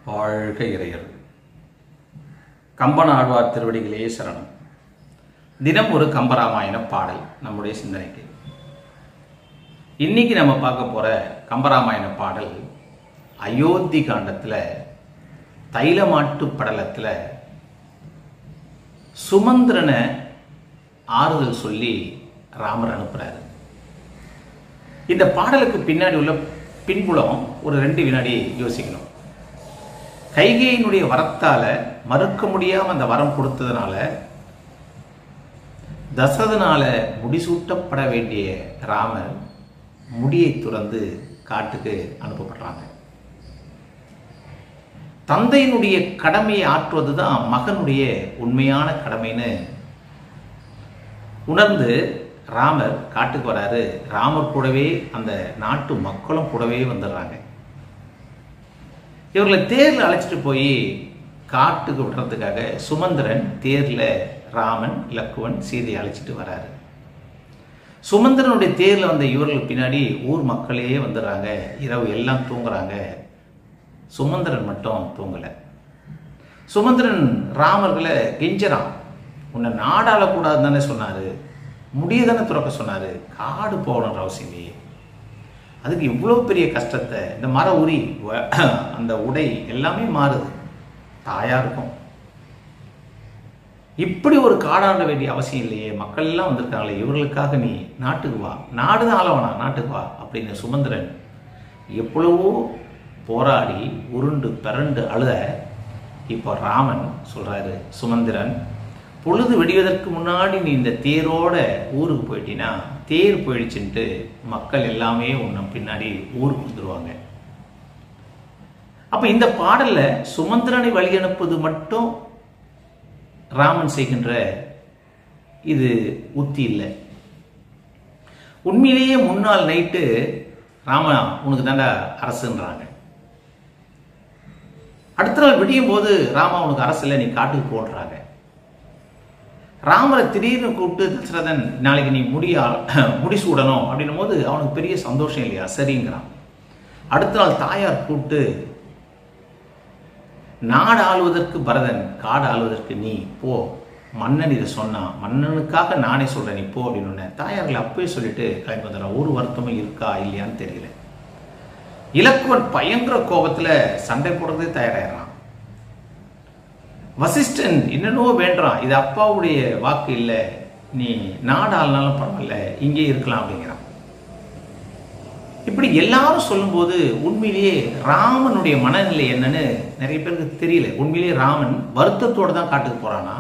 வாழ்க இறையர் கம்பன் ஆழ்வார் திருவடிகளே சரணம் தினம் ஒரு கம்பராமாயண பாடல் நம்முடைய சிந்தனைக்கு இன்னைக்கு நம்ம பார்க்க போற கம்பராமாயண பாடல் அயோத்தி காண்டத்துல தைலமாட்டு படலத்துல சுமந்திரனை ஆறுதல் சொல்லி ராமர் அனுப்புறாரு இந்த பாடலுக்கு பின்னாடி உள்ள பின்புலம் ஒரு ரெண்டு வினாடி யோசிக்கணும் கைகையினுடைய வரத்தால மறுக்க முடியாம அந்த வரம் கொடுத்ததுனால தசரதனால முடிசூட்டப்பட வேண்டிய ராமர் முடியை துறந்து காட்டுக்கு அனுப்பப்படுறாங்க தந்தையினுடைய கடமையை ஆற்றுவதுதான் மகனுடைய உண்மையான கடமைன்னு உணர்ந்து ராமர் காட்டுக்கு வராரு ராமர் கூடவே அந்த நாட்டு மக்களும் கூடவே வந்துடுறாங்க இவர்களை தேர்ல அழைச்சிட்டு போய் காட்டுக்கு விடுறதுக்காக சுமந்திரன் தேர்ல ராமன் லக்குவன் சீதையை அழைச்சிட்டு வராரு சுமந்திரனுடைய தேர்ல வந்த இவர்களுக்கு பின்னாடி ஊர் மக்களே வந்துடுறாங்க இரவு எல்லாம் தூங்குறாங்க சுமந்திரன் மட்டும் தூங்கல சுமந்திரன் ராமர்களை கெஞ்சறான் உன்னை நாடாளக்கூடாதுன்னு தானே சொன்னாரு முடியதானே துறக்க சொன்னாரு காடு போகணுன்ற அவசியம் இல்லையே அதுக்கு இவ்வளோ பெரிய கஷ்டத்தை இந்த மர உரி வ- அந்த உடை எல்லாமே மாறுது தாயா இருக்கும் இப்படி ஒரு காடாட வேண்டிய அவசியம் இல்லையே மக்கள் எல்லாம் வந்திருக்காங்களே இவர்களுக்காக நீ நாட்டுக்கு வா நாடு தான் ஆளவனா நாட்டுக்கு வா அப்படின்னு சுமந்திரன் எவ்வளவோ போராடி உருண்டு பிறண்டு அழுத இப்போ ராமன் சொல்றாரு சுமந்திரன் பொழுது வெடிவதற்கு முன்னாடி நீ இந்த தேரோட ஊருக்கு போயிட்டீன்னா தேர் போயிடுச்சுன்ட்டு மக்கள் எல்லாமே உன்னை பின்னாடி ஊருக்கு வந்துருவாங்க அப்ப இந்த பாடல்ல சுமந்திரனை வழி அனுப்புவது மட்டும் ராமன் செய்கின்ற இது உத்தி இல்லை உண்மையிலேயே முன்னாள் நைட்டு ராமா உனக்கு தாண்டா அரசுன்றாங்க அடுத்த நாள் விடியும் போது ராமா உனக்கு அரசு இல்லை நீ காட்டுக்கு போடுறாங்க ராமரை திடீர்னு கூப்பிட்டு தசரதன் நாளைக்கு நீ முடியா முடிசூடணும் அப்படின்னும் போது அவனுக்கு பெரிய சந்தோஷம் இல்லையா சரிங்கிறான் அடுத்த நாள் தாயார் கூப்பிட்டு நாடு ஆளுவதற்கு பரதன் காடு ஆளுவதற்கு நீ போ மன்னன் இதை சொன்னான் மன்னனுக்காக நானே சொல்றேன் நீ போ அப்படின்னு உடனே தாயார்கள் அப்பவே சொல்லிட்டு கிளம்பி வந்துடுறான் ஒரு வருத்தமும் இருக்கா இல்லையான்னு தெரியல இலக்குவன் பயங்கர கோபத்துல சண்டை போடுறதே தயாராகிறான் வசிஷ்டன் என்னென்னவோ வேண்டாம் இது அப்பாவுடைய வாக்கு இல்லை நீ நாடு ஆள்னாலும் பரவாயில்ல இங்கே இருக்கலாம் அப்படிங்கிறான் இப்படி எல்லாரும் சொல்லும்போது உண்மையிலேயே ராமனுடைய மனநிலை என்னன்னு நிறைய பேருக்கு தெரியல உண்மையிலேயே ராமன் வருத்தத்தோட தான் காட்டுக்கு போறானா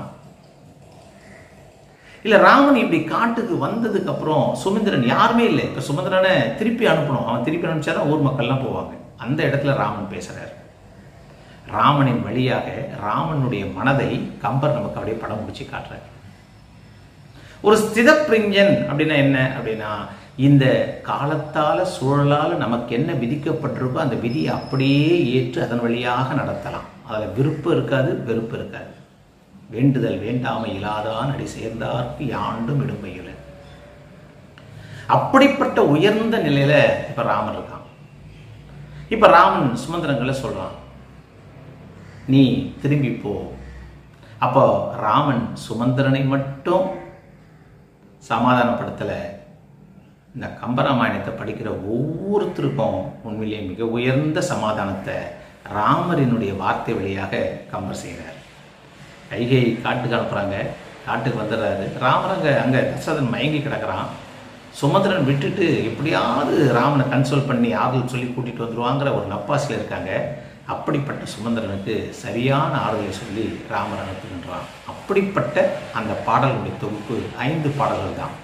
இல்ல ராமன் இப்படி காட்டுக்கு வந்ததுக்கு அப்புறம் சுமந்திரன் யாருமே இல்லை இப்ப சுமந்திரனை திருப்பி அனுப்பணும் அவன் திருப்பி அனுப்பிச்சாதான் ஊர் மக்கள்லாம் போவாங்க அந்த இடத்துல ராமன் பேசுறாரு ராமனின் வழியாக ராமனுடைய மனதை கம்பர் நமக்கு அப்படியே படம் முடிச்சு காட்டுறாரு ஒரு ஸ்திதப்பிரிஞ்சன் அப்படின்னா என்ன அப்படின்னா இந்த காலத்தால சூழலால நமக்கு என்ன விதிக்கப்பட்டிருக்கோ அந்த விதியை அப்படியே ஏற்று அதன் வழியாக நடத்தலாம் அதுல விருப்பம் இருக்காது வெறுப்பு இருக்காது வேண்டுதல் வேண்டாமை இல்லாதான் அடி சேர்ந்தார்க்கு யாண்டும் இடும்பையில அப்படிப்பட்ட உயர்ந்த நிலையில இப்ப ராமன் இருக்கான் இப்ப ராமன் சுமந்திரங்களை சொல்றான் நீ திரும்பி போ அப்போ ராமன் சுமந்திரனை மட்டும் சமாதானப்படுத்தல இந்த கம்பராமாயணத்தை படிக்கிற ஒவ்வொருத்தருக்கும் உண்மையிலேயே மிக உயர்ந்த சமாதானத்தை ராமரினுடைய வார்த்தை வழியாக கம்பர் செய்கிறார் கைகை காட்டுக்கு அனுப்புறாங்க காட்டுக்கு வந்துடுறாரு ராமர் அங்க அங்க தசரதன் மயங்கி கிடக்குறான் சுமந்திரன் விட்டுட்டு எப்படியாவது ராமனை கன்சோல் பண்ணி ஆறுதல் சொல்லி கூட்டிட்டு வந்துருவாங்கிற ஒரு நப்பாசில் இருக்காங்க அப்படிப்பட்ட சுமந்திரனுக்கு சரியான ஆறுதலை சொல்லி ராமர் அனுப்புகின்றான் அப்படிப்பட்ட அந்த பாடல்களுடைய தொகுப்பு ஐந்து பாடல்கள் தான்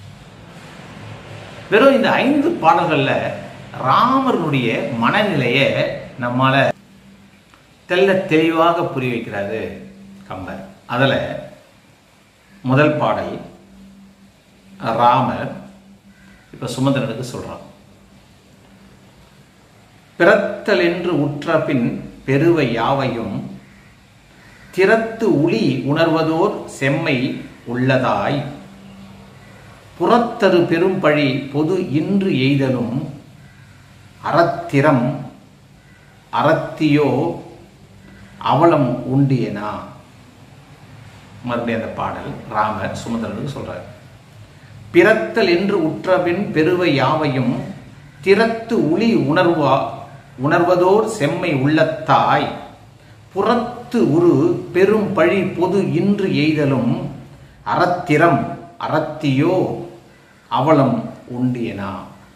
வெறும் இந்த ஐந்து பாடல்கள்ல ராமருடைய மனநிலையை நம்மால தெல்ல தெளிவாக புரிய வைக்கிறாரு கம்பர் அதுல முதல் பாடல் ராமர் இப்ப சுமந்திரனுக்கு சொல்றான் பிறத்தல் என்று உற்ற பின் பெருவை யாவையும் திறத்து உளி உணர்வதோர் செம்மை உள்ளதாய் புறத்தரு பெரும்பழி பொது இன்று எய்தலும் அறத்திறம் அறத்தியோ அவலம் உண்டியனா மறுபடியும் அந்த பாடல் ராமர் சுமந்திரனுக்கு சொல்றார் பிறத்தல் என்று உற்றபின் பெருவை யாவையும் திறத்து உளி உணர்வா உணர்வதோர் செம்மை உள்ளத்தாய் புறத்து உரு பெரும் பழி பொது இன்று எய்தலும் அறத்திறம் அறத்தியோ அவலம் உண்டியனா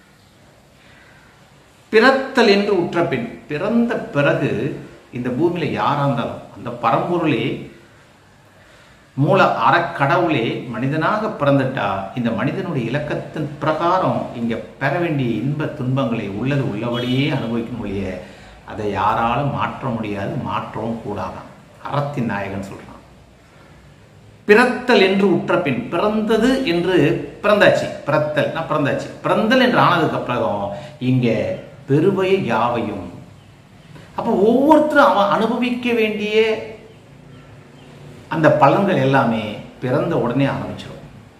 பிறத்தல் என்று உற்ற பின் பிறந்த பிறகு இந்த பூமியில யாரா இருந்தாலும் அந்த பரம்பொருளே மூல அறக்கடவுளே மனிதனாக பிறந்துட்டா இந்த மனிதனுடைய இலக்கத்தின் பிரகாரம் இங்க பெற வேண்டிய இன்ப துன்பங்களை உள்ளது உள்ளபடியே அனுபவிக்க முடிய அதை யாராலும் மாற்ற முடியாது மாற்றவும் கூடாதான் அறத்தின் நாயகன் சொல்றான் பிறத்தல் என்று உற்ற பின் பிறந்தது என்று பிறந்தாச்சு பிறத்தல் நான் பிறந்தாச்சு பிறந்தல் என்று ஆனதுக்கு அப்புறம் இங்க பெருவை யாவையும் அப்போ ஒவ்வொருத்தரும் அவன் அனுபவிக்க வேண்டிய அந்த பலன்கள் எல்லாமே பிறந்த உடனே ஆரம்பிச்சிடும்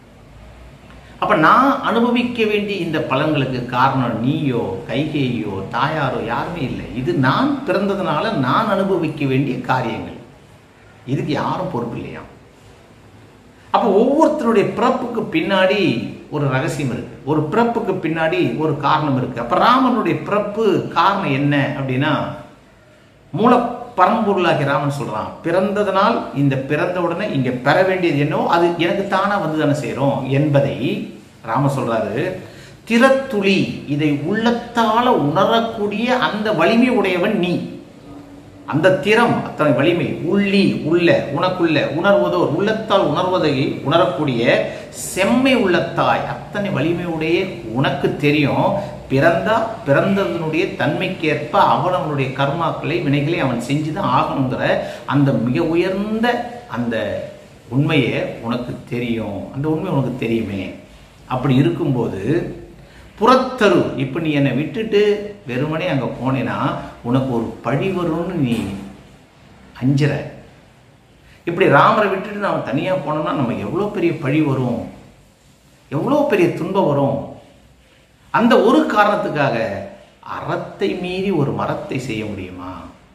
அப்ப நான் அனுபவிக்க வேண்டிய இந்த பலன்களுக்கு காரணம் நீயோ கைகேயோ தாயாரோ யாருமே இல்லை இது நான் பிறந்ததுனால நான் அனுபவிக்க வேண்டிய காரியங்கள் இதுக்கு யாரும் பொறுப்பு இல்லையா அப்போ ஒவ்வொருத்தருடைய பிறப்புக்கு பின்னாடி ஒரு ரகசியம் இருக்கு ஒரு பிறப்புக்கு பின்னாடி ஒரு காரணம் இருக்கு அப்ப ராமனுடைய பிறப்பு காரணம் என்ன அப்படின்னா மூல பரம்பொருளாகி ராமன் சொல்றான் பிறந்ததனால் இந்த பிறந்த உடனே இங்க பெற வேண்டியது என்னோ அது எனக்கு தானா வந்து தானே சேரும் என்பதை ராம சொல்றாரு திறத்துளி இதை உள்ளத்தால உணரக்கூடிய அந்த வலிமை உடையவன் நீ அந்த திறம் அத்தனை வலிமை உள்ளி உள்ள உனக்குள்ள உணர்வதோர் உள்ளத்தால் உணர்வதை உணரக்கூடிய செம்மை உள்ளத்தாய் அத்தனை வலிமையுடைய உனக்கு தெரியும் பிறந்தா பிறந்ததனுடைய தன்மைக்கேற்ப அவன் அவனுடைய கர்மாக்களை வினைகளை அவன் செஞ்சுதான் ஆகணுங்கிற அந்த மிக உயர்ந்த அந்த உண்மையை உனக்கு தெரியும் அந்த உண்மை உனக்கு தெரியுமே அப்படி இருக்கும்போது புறத்தரு இப்போ நீ என்னை விட்டுட்டு வெறுமனே அங்கே போனேன்னா உனக்கு ஒரு பழி வரும்னு நீ அஞ்சுற இப்படி ராமரை விட்டுட்டு நம்ம தனியாக போனோம்னா நம்ம எவ்வளோ பெரிய பழி வரும் எவ்வளோ பெரிய துன்பம் வரும் அந்த ஒரு காரணத்துக்காக அறத்தை மீறி ஒரு மரத்தை செய்ய முடியுமா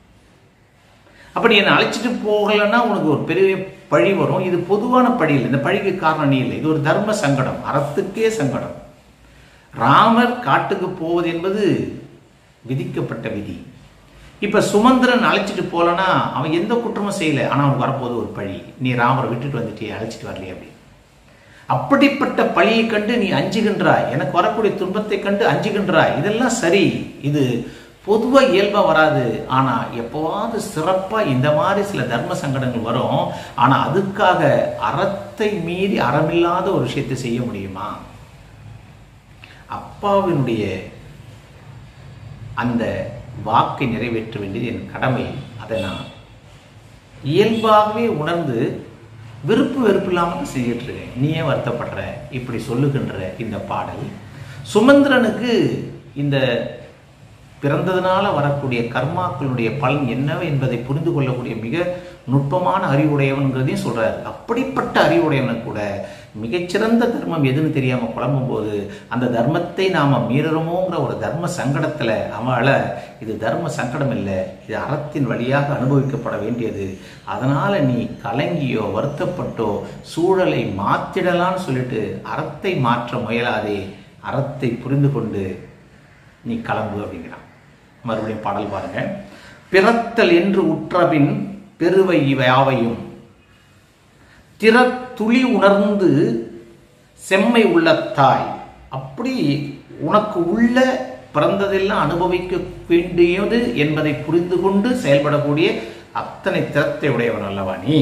அப்படி என்னை அழைச்சிட்டு போகலைன்னா உனக்கு ஒரு பெரிய பழி வரும் இது பொதுவான பழி இல்லை இந்த பழிக்கு காரணம் நீ இல்லை இது ஒரு தர்ம சங்கடம் அறத்துக்கே சங்கடம் ராமர் காட்டுக்கு போவது என்பது விதிக்கப்பட்ட விதி இப்ப சுமந்திரன் அழைச்சிட்டு போலனா அவன் எந்த குற்றமும் செய்யல ஆனா அவனுக்கு வரப்போது ஒரு பழி நீ ராமரை விட்டுட்டு வந்துட்டே அழைச்சிட்டு வரலையே அப்படி அப்படிப்பட்ட பழியை கண்டு நீ அஞ்சுகின்றாய் எனக்கு வரக்கூடிய துன்பத்தை கண்டு அஞ்சுகின்றாய் இதெல்லாம் சரி இது பொதுவா இயல்பா வராது ஆனா எப்பவாவது சிறப்பா இந்த மாதிரி சில தர்ம சங்கடங்கள் வரும் ஆனா அதுக்காக அறத்தை மீறி அறமில்லாத ஒரு விஷயத்தை செய்ய முடியுமா அப்பாவினுடைய அந்த வாக்கை நிறைவேற்ற வேண்டியது என் கடமை அதை நான் இயல்பாகவே உணர்ந்து விருப்பு வெறுப்பு இல்லாமல் செஞ்சுட்டு இருக்கேன் நீ ஏன் வருத்தப்படுற இப்படி சொல்லுகின்ற இந்த பாடல் சுமந்திரனுக்கு இந்த பிறந்ததுனால வரக்கூடிய கர்மாக்களுடைய பலன் என்னவோ என்பதை புரிந்து கொள்ளக்கூடிய மிக நுட்பமான அறிவுடையவன்கிறதையும் சொல்றாரு அப்படிப்பட்ட அறிவுடையவனுக்கு கூட மிகச்சிறந்த தர்மம் எதுன்னு தெரியாம குழம்பும் போது அந்த தர்மத்தை நாம மீறணுமோங்கிற ஒரு தர்ம சங்கடத்துல அவள இது தர்ம சங்கடம் இல்லை இது அறத்தின் வழியாக அனுபவிக்கப்பட வேண்டியது அதனால நீ கலங்கியோ வருத்தப்பட்டோ சூழலை மாத்திடலான்னு சொல்லிட்டு அறத்தை மாற்ற முயலாதே அறத்தை புரிந்து கொண்டு நீ கிளம்பு அப்படிங்கிறான் மறுபடியும் பாடல் பாருங்க பிறத்தல் என்று உற்றபின் பெருவை யாவையும் திறத்துளி உணர்ந்து செம்மை உள்ள தாய் அப்படி உனக்கு உள்ள பிறந்ததெல்லாம் அனுபவிக்க வேண்டியது என்பதை புரிந்து கொண்டு செயல்படக்கூடிய அத்தனை திறத்தை உடையவன் அல்லவா நீ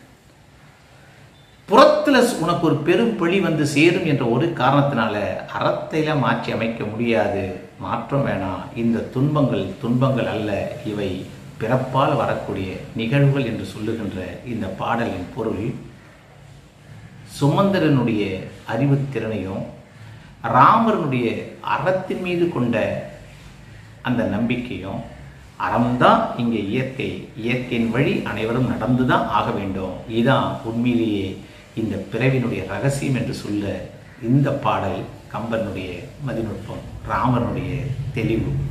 புறத்துல உனக்கு ஒரு பெரும் பழி வந்து சேரும் என்ற ஒரு காரணத்தினால அறத்தையில மாற்றி அமைக்க முடியாது மாற்றம் வேணாம் இந்த துன்பங்கள் துன்பங்கள் அல்ல இவை பிறப்பால் வரக்கூடிய நிகழ்வுகள் என்று சொல்லுகின்ற இந்த பாடலின் பொருள் சுமந்திரனுடைய அறிவுத்திறனையும் ராமரனுடைய அறத்தின் மீது கொண்ட அந்த நம்பிக்கையும் அறம்தான் இங்கே இயற்கை இயற்கையின் வழி அனைவரும் நடந்துதான் ஆக வேண்டும் இதுதான் உண்மையிலேயே இந்த பிறவினுடைய ரகசியம் என்று சொல்ல இந்த பாடல் கம்பனுடைய மதிநுட்பம் ராமனுடைய தெளிவு